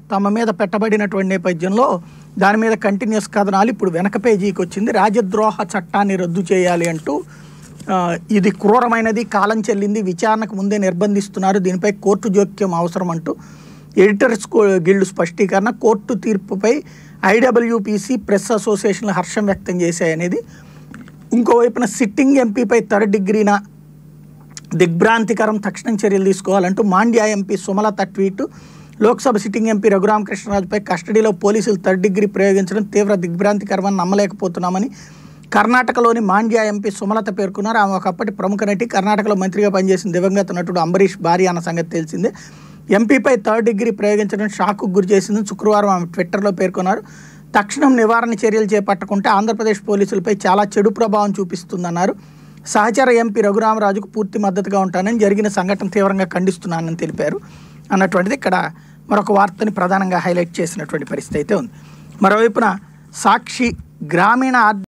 తమ మీద పెట్టబడినటువంటి నేపథ్యంలో దాని మీద కంటిన్యూస్ కథనాలు ఇప్పుడు వెనక పేజీకి వచ్చింది రాజద్రోహ చట్టాన్ని రద్దు చేయాలి అంటూ ఆ, ఇది క్రూరమైనది కాలం చెల్లింది విచారణకు ముందే నిర్బంధిస్తున్నారు దీనిపై కోర్టు జోక్యం అవసరం అంటూ ఎడిటర్స్ కో- గిల్డ్ స్పష్టీకరణ కోర్టు తీర్పుపై ఐడబ్ల్యూపీసీ ప్రెస్ అసోసియేషన్లు హర్షం వ్యక్తం చేశాయనేది ఇంకోవైపున సిట్టింగ్ ఎంపీపై థర్డ్ డిగ్రీన దిగ్భ్రాంతికరం తక్షణం చర్యలు తీసుకోవాలంటూ Mandya MP Sumalatha tweet Lok Sabha sitting MP రఘురామకృష్ణరాజుపై కస్టడీలో పోలీసులు థర్డ్ డిగ్రీ ప్రయోగించడం తీవ్ర దిగ్భ్రాంతికరమని నమ్మలేకపోతున్నామని కర్ణాటకలోని మాండ్యా ఎంపీ సుమలత పేర్కొన్నారు ఆమె ఒకప్పటి ప్రముఖ నటి కర్ణాటకలో మంత్రిగా పనిచేసిన దివంగత నటుడు అంబరీష్ భార్య అన్న సంగతి తెలిసిందే ఎంపీపై థర్డ్ డిగ్రీ ప్రయోగించడం షాక్కు గురి చేసిందని శుక్రవారం ఆమె ట్విట్టర్లో పేర్కొన్నారు తక్షణం నివారణ చర్యలు చేపట్టకుంటే ఆంధ్రప్రదేశ్ పోలీసులపై చాలా చెడు ప్రభావం చూపిస్తుందన్నారు సహచర ఎంపీ రఘురామరాజుకు పూర్తి మద్దతుగా ఉంటానని జరిగిన సంఘటన తీవ్రంగా ఖండిస్తున్నానని తెలిపారు అన్నటువంటిది ఇక్కడ మరొక వార్తని ప్రధానంగా హైలైట్ చేసినటువంటి పరిస్థితి అయితే ఉంది మరోవైపున సాక్షి గ్రామీణ ఆర్థిక